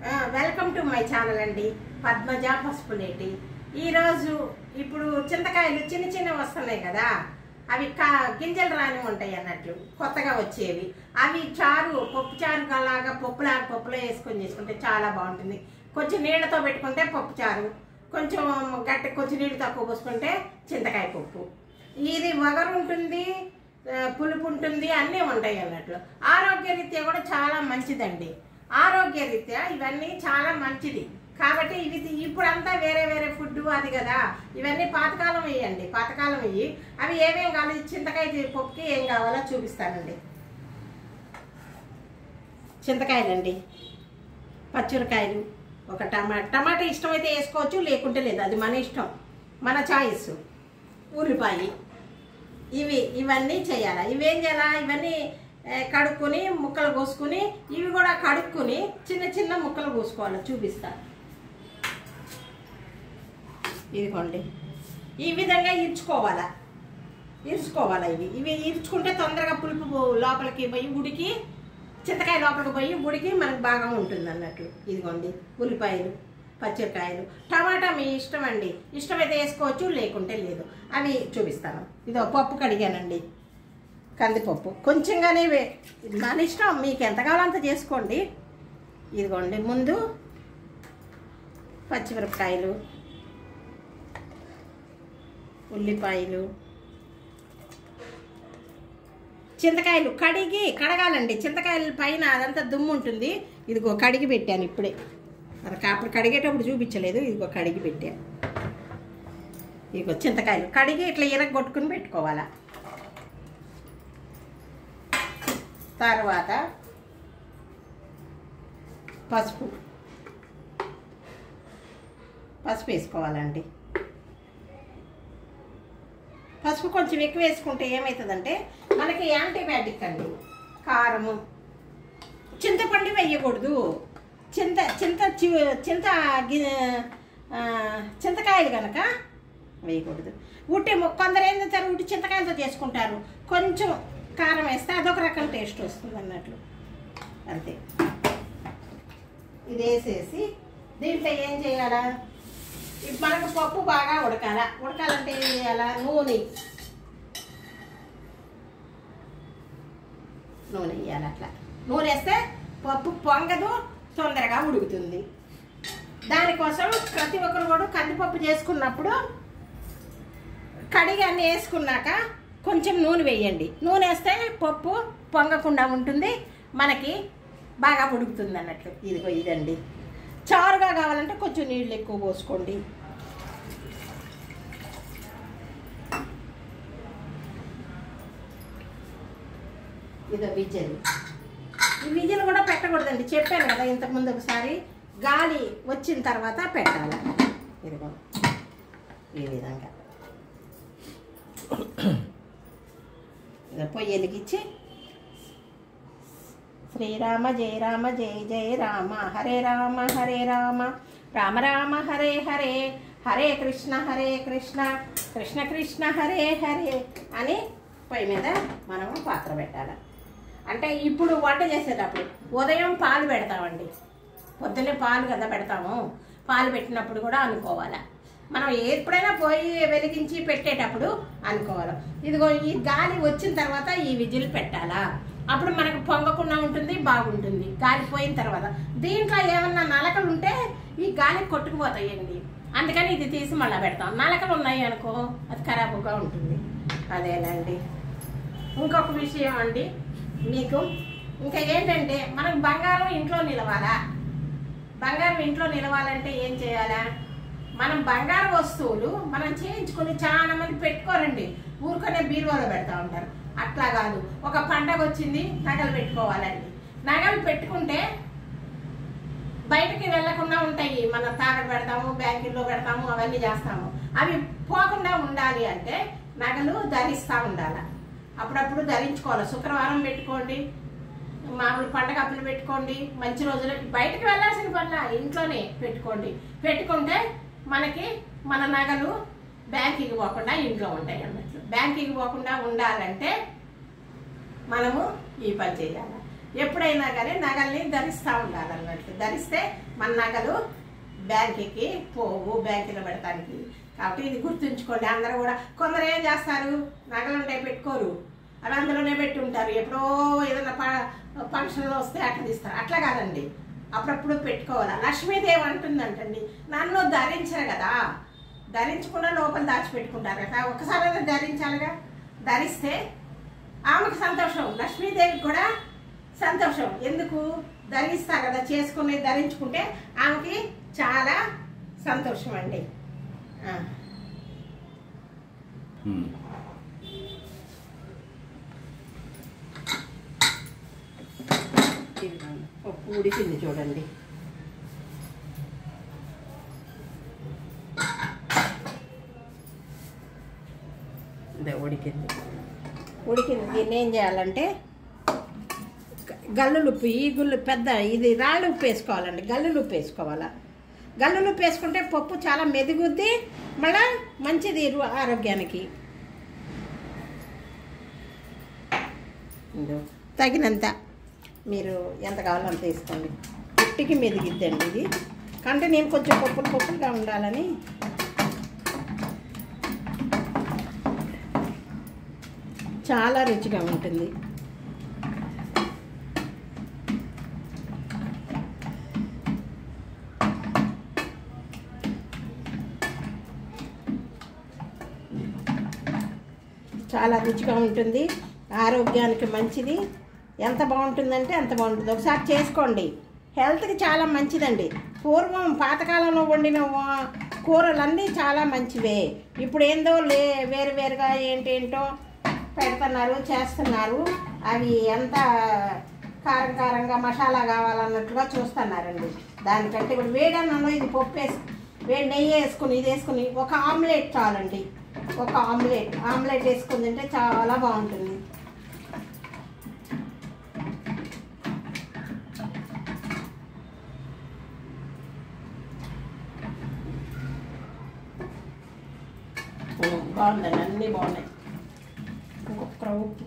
Welcome to my channel అండి పద్మజ పసుపులేటి ఈరోజు ఇప్పుడు చింతకాయలు చిన్న చిన్నవి వస్తున్నాయి కదా అవి కా గింజలు రాని ఉంటాయి అన్నట్లు కొత్తగా వచ్చేవి అవి చారు పప్పు చారు లాగా పప్పులాగా పప్పులో వేసుకొని చేసుకుంటే చాలా బాగుంటుంది కొంచెం నీళ్ళతో పెట్టుకుంటే పప్పు చారు కొంచెం గట్టి కొంచెం నీళ్ళు తక్కువ పోసుకుంటే చింతకాయ పప్పు ఇది వగరు ఉంటుంది ఆ, పులుపు ఉంటుంది అన్నీ ఉంటాయి అన్నట్లు ఆరోగ్యరీత్యా కూడా చాలా మంచిదండి ఆరోగ్యరీత్యా ఇవన్నీ చాలా మంచిది కాబట్టి ఇవి ఇప్పుడంతా వేరే వేరే ఫుడ్ అది కదా ఇవన్నీ పాతకాలం వేయండి పాతకాలం ఇవి అవి ఏమేం కావాలి చింతకాయ పప్పుకి ఏం కావాలో చూపిస్తానండి చింతకాయలండి పచ్చిమిరకాయలు ఒక టమాటా టమాటా ఇష్టమైతే వేసుకోవచ్చు లేకుంటే లేదు అది మన ఇష్టం మన చాయిస్ ఉల్లిపాయ ఇవి ఇవన్నీ చేయాలి ఇవేం చేయాలా ఇవన్నీ ఏ, కడుక్కొని ముక్కలు కోసుకుని ఇవి కూడా కడుక్కొని చిన్న చిన్న ముక్కలు కోసుకోవాలి చూపిస్తా ఇదిగోండి ఈ విధంగా ఇరుచుకోవాలా ఇరుచుకోవాలి ఇవి ఇవి ఇరుచుకుంటే తొందరగా పులుపు పో- లోపలికి పోయి ఉడికి చింతకాయ లోపలికి పోయి ఉడికి మనకు బాగా ఉంటుంది అన్నట్లు ఇదిగోండి ఉల్లిపాయలు పచ్చిమిరకాయలు టమాటా మీ ఇష్టం అండి ఇష్టమైతే వేసుకోవచ్చు లేకుంటే లేదు అవి చూపిస్తాను ఇదో పప్పు కడిగానండి కందిపప్పు కొంచెంగానే వే ఇది మన ఇష్టం మీకు ఎంత కావాలో అంత చేసుకోండి ఇదిగోండి ముందు పచ్చిమిరపకాయలు ఉల్లిపాయలు చింతకాయలు కడిగి కడగాలండి చింతకాయల పైన అదంతా దుమ్ము ఉంటుంది ఇదిగో కడిగి పెట్టాను ఇప్పుడే అది అప్పుడు కడిగేటప్పుడు చూపించలేదు ఇదిగో కడిగి పెట్టాను ఇదిగో చింతకాయలు కడిగి ఇట్లా ఇరగొట్టుకుని పెట్టుకోవాలా తర్వాత పసుపు పసుపు వేసుకోవాలండి పసుపు కొంచెం ఎక్కువ వేసుకుంటే ఏమవుతుందంటే మనకి యాంటీబయాటిక్ అండి కారము చింతపండు వేయకూడదు చింత చింత చి- చింత గి- ఆ, చింతకాయలు కనుక వేయకూడదు ఉట్టి మొ- కొందరు ఏం చేస్తారు ఉట్టి చింతకాయలతో చేసుకుంటారు కొంచెం కారం వేస్తే అదొక రకం టేస్ట్ వస్తుంది అన్నట్లు అంతే ఇది వేసేసి దీంట్లో ఏం చేయాలా ఇప్పుడు మనకు పప్పు బాగా ఉడకాల ఉడకాలంటే ఏం చేయాలా నూనె నూనె వేయాలి అట్లా నూనె వేస్తే పప్పు పొంగదు తొందరగా ఉడుకుతుంది దానికోసం ప్రతి ఒక్కరు కూడా కందిపప్పు చేసుకున్నప్పుడు కడిగి అన్నీ వేసుకున్నాక కొంచెం నూనె వేయండి నూనె వేస్తే పప్పు పొంగకుండా ఉంటుంది మనకి బాగా ఉడుకుతుంది అన్నట్లు ఇదిగో ఇదండి చారుగా కావాలంటే కొంచెం నీళ్ళు ఎక్కువ పోసుకోండి ఇదో విజలు ఈ విజలు కూడా పెట్టకూడదండి చెప్పాను కదా ఇంతకుముందు ఒకసారి గాలి వచ్చిన తర్వాత పెట్టాలి ఇదిగో ఈ విధంగా ఇక పొయ్యి వెలిగించి శ్రీరామ జయ రామ జయ జయ రామ హరే రామ హరే రామ రామ రామ హరే హరే హరే కృష్ణ హరే కృష్ణ కృష్ణ కృష్ణ హరే హరే అని పొయ్యి మీద మనము పాత్ర పెట్టాలి అంటే ఇప్పుడు వంట చేసేటప్పుడు ఉదయం పాలు పెడతామండి పొద్దున్నే పాలు కదా పెడతాము పాలు పెట్టినప్పుడు కూడా అనుకోవాలి మనం ఎప్పుడైనా పోయి వెలిగించి పెట్టేటప్పుడు అనుకోవాలి ఇదిగో ఈ గాలి వచ్చిన తర్వాత ఈ విజిల్ పెట్టాలా అప్పుడు మనకు పొంగకుండా ఉంటుంది బాగుంటుంది గాలి పోయిన తర్వాత దీంట్లో ఏమన్నా నలకలు ఉంటే ఈ గాలి కొట్టుకుపోతాయండి అందుకని ఇది తీసి మళ్ళీ పెడతాం నలకలు ఉన్నాయి అనుకో అది ఖరాబుగా ఉంటుంది అదేనండి ఇంకొక విషయం అండి మీకు ఇంకా ఏంటంటే మనకు బంగారం ఇంట్లో నిలవాలా బంగారం ఇంట్లో నిలవాలంటే ఏం చేయాలా మనం బంగారు వస్తువులు మనం చేయించుకొని చాలా మంది పెట్టుకోరండి ఊరుకొనే బీరువాలో పెడతా ఉంటారు అట్లా కాదు ఒక పండగ వచ్చింది నగలు పెట్టుకోవాలండి నగలు పెట్టుకుంటే బయటకి వెళ్లకుండా ఉంటాయి మనం తాకట్టు పెడతాము బ్యాంకుల్లో పెడతాము అవన్నీ చేస్తాము అవి పోకుండా ఉండాలి అంటే నగలు ధరిస్తూ ఉండాలి అప్పుడప్పుడు ధరించుకోవాలి శుక్రవారం పెట్టుకోండి మామూలు పండగ అప్పులు పెట్టుకోండి మంచి రోజులు బయటకు వెళ్ళాల్సిన పనుల ఇంట్లోనే పెట్టుకోండి పెట్టుకుంటే మనకి మన నగలు బ్యాంకుకి పోకుండా ఇంట్లో ఉంటాయి అన్నట్లు బ్యాంకుకి పోకుండా ఉండాలంటే మనము ఈ పని చేయాలి ఎప్పుడైనా కానీ నగల్ని ధరిస్తూ ఉండాలి అన్నట్లు ధరిస్తే మన నగలు బ్యాంకుకి పోవు బ్యాంకులో పెడతానికి కాబట్టి ఇది గుర్తుంచుకోండి అందరూ కూడా కొందరు ఏం చేస్తారు నగలు ఉంటే పెట్టుకోరు అవి అందులోనే పెట్టి ఉంటారు ఎప్పుడో ఏదైనా ప ఫంక్షన్లో వస్తే అట్లా తీస్తారు అట్లా కాదండి అప్పుడప్పుడు పెట్టుకోవాలి లక్ష్మీదేవి అంటుందంటండి నన్ను ధరించరు కదా ధరించకుండా లోపల దాచిపెట్టుకుంటారు కదా ఒకసారి అయినా ధరించాలిగా ధరిస్తే ఆమెకు సంతోషం లక్ష్మీదేవికి కూడా సంతోషం ఎందుకు ధరిస్తా కదా చేసుకుని ధరించుకుంటే ఆమెకి చాలా సంతోషం అండి ఆ. ఉమ్. ఇదిగోండి. పప్పు ఉడికింది చూడండి ఇదే ఉడికింది ఉడికింది దీన్ని ఏం చేయాలంటే గ- గల్లులు ఉప్పు ఈ గుళ్ళు పెద్ద ఇది రాళ్ళు ఉప్పు వేసుకోవాలండి గల్లులు ఉప్పు వేసుకోవాలా గల్లులు ఉప్పు వేసుకుంటే పప్పు చాలా మెదుగుద్ది మళ్ళా మంచిది రు- ఆరోగ్యానికి ఇదో తగినంత మీరు ఎంత కావాలో అంత వేసుకోండి పుట్టికి మెదిగిద్దండి ఇది కంటే నేను కొంచెం పప్పులు పప్పులుగా ఉండాలని చాలా రుచిగా ఉంటుంది చాలా రుచిగా ఉంటుంది ఆరోగ్యానికి మంచిది ఎంత బాగుంటుందంటే అంత బాగుంటుంది ఒకసారి చేసుకోండి హెల్త్కి చాలా మంచిదండి పూర్వం పాతకాలంలో వండిన వా- కూరలన్నీ చాలా మంచివే ఇప్పుడు ఏందో లే వేరు వేరుగా ఏంటేంటో పెడుతున్నారు చేస్తున్నారు అవి ఎంత కారం కారంగా మసాలా కావాలన్నట్లుగా చూస్తున్నారండి దానికంటే ఇప్పుడు వేడన్నంలో ఇది పప్పు వేసి వేడి నెయ్యి వేసుకుని ఇది వేసుకుని ఒక ఆమ్లెట్ చాలండి ఒక ఆమ్లెట్ ఆమ్లెట్ వేసుకుని తింటే చాలా బాగుంటుంది ఉమ్, బాగుందండి అన్నీ బాగున్నాయి ఇంకొక ఉప్పు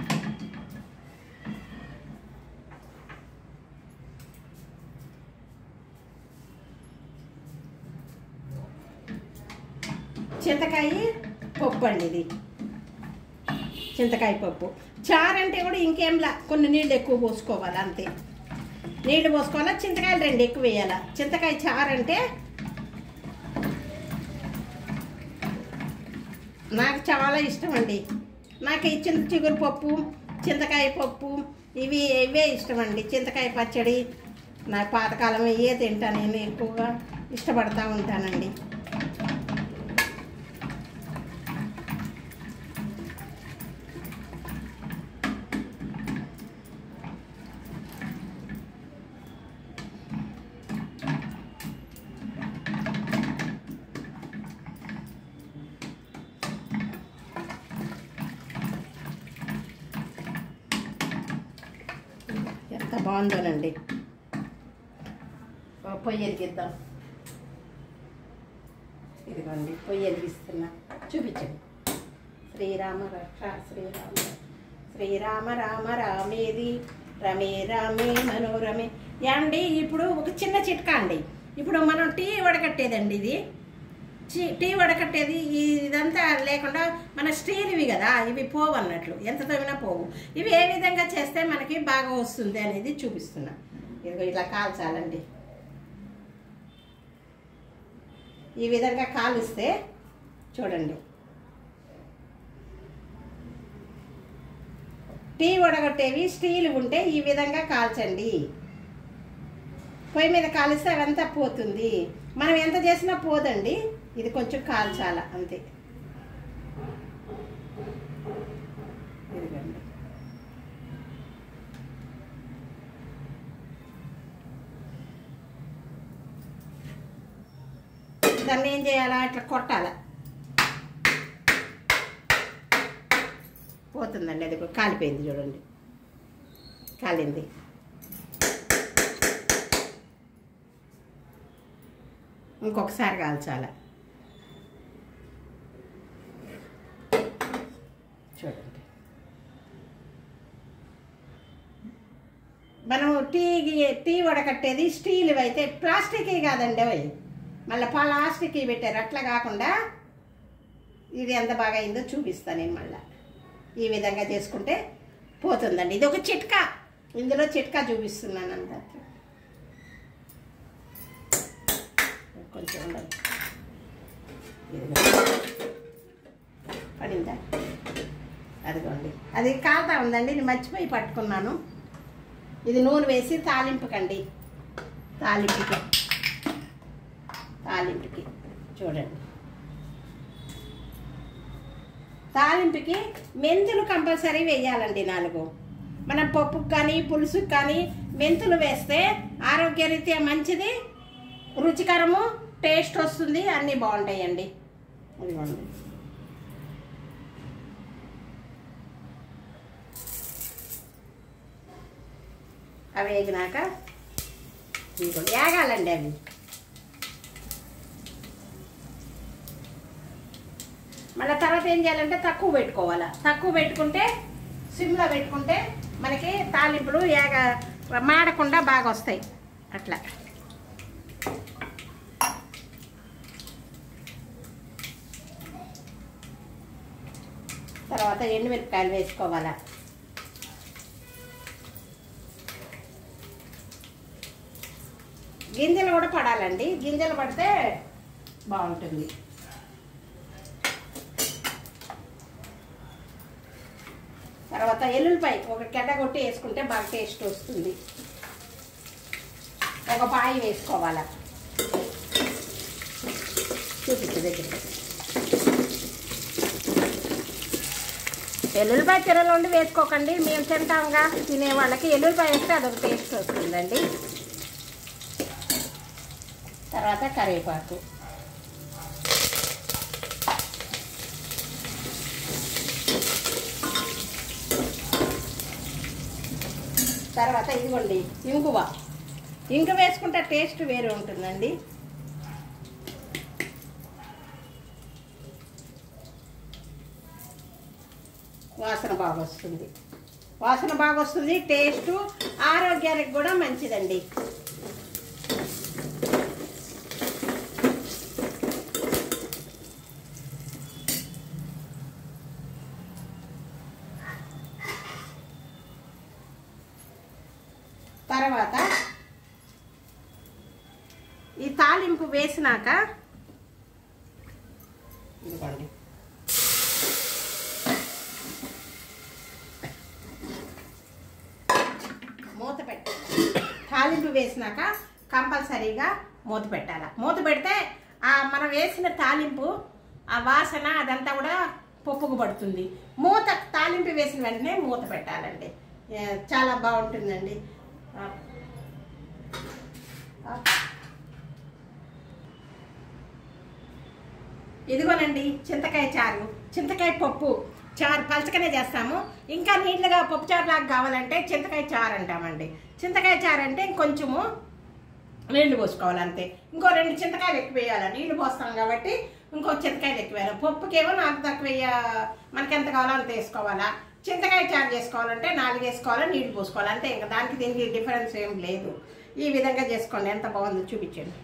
చింతకాయ పప్పు అండి ఇది చింతకాయ పప్పు చారు అంటే కూడా ఇంకేంలా కొన్ని నీళ్ళు ఎక్కువ పోసుకోవాలి అంతే నీళ్ళు పోసుకోవాలా చింతకాయలు రెండు ఎక్కువ వేయాలా చింతకాయ చారు అంటే నాకు చాలా ఇష్టం అండి నాకు ఈ చింత చిగురు పప్పు చింతకాయ పప్పు ఇవి ఇవే ఇష్టం అండి చింతకాయ పచ్చడి నా పాతకాలం ఇవే తింటాను నేను ఎక్కువగా ఇష్టపడతా ఉంటానండి ఎంత బాగుందోనండి ఓ పొయ్యి వెలిగిద్దాం ఇదిగోండి పొయ్యి వెలిగిస్తున్నా చూపించండి శ్రీరామ రక్ష శ్రీరామ శ్రీరామ రామ రామేది రమే రామే మనోరమే యాండి ఇప్పుడు ఒక చిన్న చిట్కా అండి ఇప్పుడు మనం టీ వడకట్టేదండి ఇది చి- టీ వడకట్టేది ఈ- ఇదంతా లేకుండా మన స్టీల్వి కదా ఇవి పోవు అన్నట్లు ఎంత తవ్వినా పోవు ఇవి ఏ విధంగా చేస్తే మనకి బాగా వస్తుంది అనేది చూపిస్తున్నా ఇదిగో ఇలా కాల్చాలండి ఈ విధంగా కాలుస్తే చూడండి టీ వడగొట్టేవి స్టీల్ ఉంటే ఈ విధంగా కాల్చండి పొయ్యి మీద కాలిస్తే అవంతా పోతుంది మనం ఎంత చేసినా పోదండి ఇది కొంచెం కాల్చాల అంతే ఇదిగోండి దాన్ని ఏం చేయాలా ఇట్లా కొట్టాల పోతుందండి అది కాలిపోయింది చూడండి కాలింది ఇంకొకసారి కాల్చాల చూడండి టీ టీ వడకట్టేది స్టీల్ అయితే ప్లాస్టిక్ కాదండి అవి మళ్ళీ ప్లాస్టిక్ పెట్టారు అట్లా కాకుండా ఇది ఎంత బాగా అయిందో చూపిస్తాను నేను మళ్ళీ ఈ విధంగా చేసుకుంటే పోతుందండి ఇది ఒక చిట్కా ఇందులో చిట్కా చూపిస్తున్నాను అందరికి కొంచెం ఉండాలి ఇదిగో. పడిందా అదిగోండి అది కాలుతా ఉందండి నేను మర్చిపోయి పట్టుకున్నాను ఇది నూనె వేసి తాలింపుకండి తాలింపుకి తాలింపుకి చూడండి తాలింపుకి మెంతులు కంపల్సరీ వేయాలండి నాలుగు మనం పప్పుకు కానీ పులుసుకు కానీ మెంతులు వేస్తే ఆరోగ్యరీత్యా మంచిది రుచికరము టేస్ట్ వస్తుంది అన్నీ బాగుంటాయండి ఇదిగోండి అవి వేగినాక ఇదిగోండి వేగాలండి అవి మళ్ళీ తర్వాత ఏం చేయాలంటే తక్కువ పెట్టుకోవాలా తక్కువ పెట్టుకుంటే సిమ్లో పెట్టుకుంటే మనకి తాలింపులు ఏగ మాడకుండా బాగా వస్తాయి అట్లా తర్వాత ఎండుమిరపకాయలు వేసుకోవాలా గింజలు కూడా పడాలండి గింజలు పడితే బాగుంటుంది తర్వాత ఎల్లుల్లిపాయ ఒక గడ్డ కొట్టి వేసుకుంటే బాగా టేస్ట్ వస్తుంది ఒక పాయి వేసుకోవాలా చూపించు దగ్గర ఎల్లుల్లిపాయ తిరలు ఉండి వేసుకోకండి మేము తింటాంగా తినే వాళ్ళకి ఎల్లుల్లిపాయ వేస్తే అదొక టేస్ట్ వస్తుందండి తర్వాత కరివేపాకు తర్వాత ఇదిగోండి ఇంగువ ఇంక వేసుకుంటే టేస్ట్ వేరే ఉంటుందండి వాసన బాగా వస్తుంది వాసన బాగా వస్తుంది టేస్ట్ ఆరోగ్యానికి కూడా మంచిదండి తర్వాత ఈ తాలింపు వేసినాక ఇదిగోండి మూత పెట్టాలి తాలింపు వేసినాక కంపల్సరీగా మూత పెట్టాలి మూత పెడితే ఆ మనం వేసిన తాలింపు ఆ వాసన అదంతా కూడా పప్పుకు పడుతుంది మూత తాలింపు వేసిన వెంటనే మూత పెట్టాలండి ఏ, చాలా బాగుంటుందండి ఆ. ఆ. ఇదిగోనండి చింతకాయ చారు చింతకాయ పప్పు చారు పలచకనే చేస్తాము ఇంకా నీట్గా పప్పు చారు లాగా కావాలంటే చింతకాయ చారు అంటామండి చింతకాయ చారు అంటే ఇంకొంచెము నీళ్లు పోసుకోవాలి అంతే ఇంకో రెండు చింతకాయలు ఎక్కువ వేయాలి నీళ్లు పోస్తాం కాబట్టి ఇంకో చింతకాయలు ఎక్కువ వేయాలి పప్పుకేమో నాకు తక్కువ వేయ మనకి ఎంత కావాలో అంత వేసుకోవాలా చింతకాయ చారు చేసుకోవాలంటే నాలుగు వేసుకోవాలి నీళ్లు పోసుకోవాలి అంతే ఇంకా దానికి దీనికి డిఫరెన్స్ ఏం లేదు ఈ విధంగా చేసుకోండి ఎంత బాగుందో చూపించండి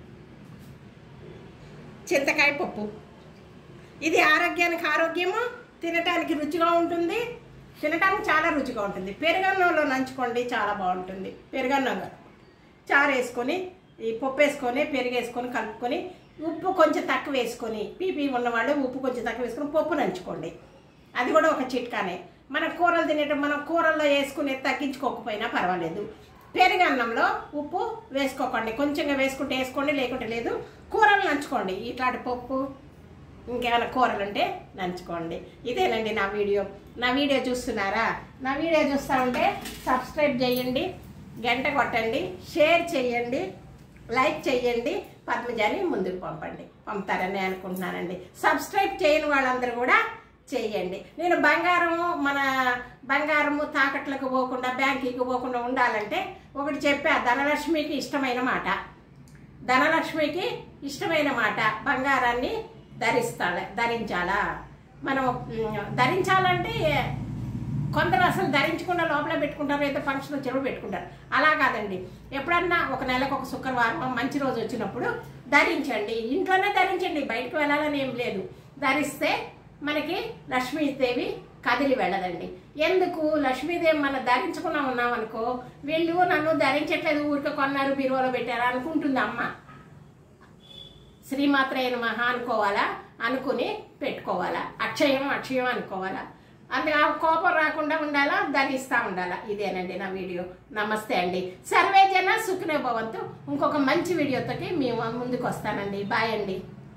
చింతకాయ పప్పు ఇది ఆరోగ్యానికి ఆరోగ్యము తినటానికి రుచిగా ఉంటుంది తినటానికి చాలా రుచిగా ఉంటుంది పెరుగన్నంలో నంచుకోండి చాలా బాగుంటుంది పెరుగన్నంగా చారు వేసుకొని ఈ పప్పు వేసుకొని పెరుగు వేసుకొని కలుపుకొని ఉప్పు కొంచెం తక్కువ వేసుకొని పీపీ ఉన్నవాళ్ళు ఉప్పు కొంచెం తక్కువ వేసుకొని పప్పు నంచుకోండి అది కూడా ఒక చిట్కానే మన కూరలు తినేటప్పుడు మనం కూరల్లో వేసుకుని తగ్గించుకోకపోయినా పర్వాలేదు పెరుగన్నంలో ఉప్పు వేసుకోకండి కొంచెంగా వేసుకుంటే వేసుకోండి లేకుంటే లేదు కూరలు నంచుకోండి ఇట్లాంటి పప్పు ఇంకేమైనా కూరలు ఉంటే నంచుకోండి ఇదేనండి నా వీడియో నా వీడియో చూస్తున్నారా నా వీడియో చూస్తూ ఉంటే సబ్స్క్రైబ్ చేయండి గంట కొట్టండి షేర్ చేయండి లైక్ చేయండి పద్మజాని ముందుకు పంపండి పంపుతారని అనుకుంటున్నానండి సబ్స్క్రైబ్ చేయని వాళ్ళందరూ కూడా చేయండి నేను బంగారము మన బంగారము తాకట్లకు పోకుండా బ్యాంకుకి పోకుండా ఉండాలంటే ఒకటి చెప్పా ధనలక్ష్మికి ఇష్టమైన మాట ధనలక్ష్మికి ఇష్టమైన మాట బంగారాన్ని ధరిస్తాల ధరించాలా మనం మ్, ధరించాలంటే కొందరు అసలు ధరించకుండా లోపల పెట్టుకుంటారు అయితే ఫంక్షన్ వచ్చినప్పుడు పెట్టుకుంటారు అలా కాదండి ఎప్పుడన్నా ఒక నెలకు ఒక శుక్రవారం మంచి రోజు వచ్చినప్పుడు ధరించండి ఇంట్లోనే ధరించండి బయటకు వెళ్ళాలని ఏం లేదు ధరిస్తే మనకి లక్ష్మీదేవి కదిలి వెళ్ళదండి ఎందుకు లక్ష్మీదేవి మనం ధరించకుండా ఉన్నాం అనుకో వీళ్ళు నన్ను ధరించట్లేదు ఊరికే కొన్నారు బీరువాలో పెట్టారా అనుకుంటుంది అమ్మ శ్రీమాత్రైన మహా అనుకోవాలా అనుకుని పెట్టుకోవాలా అక్షయం అక్షయం అనుకోవాలా అందుకే ఆ కోపం రాకుండా ఉండాలా ధరిస్తూ ఉండాలా ఇదేనండి నా వీడియో నమస్తే అండి సర్వే జన సుఖనే భవంతు ఇంకొక మంచి వీడియోతోటి మేము ముందుకు వస్తానండి బాయ్ అండి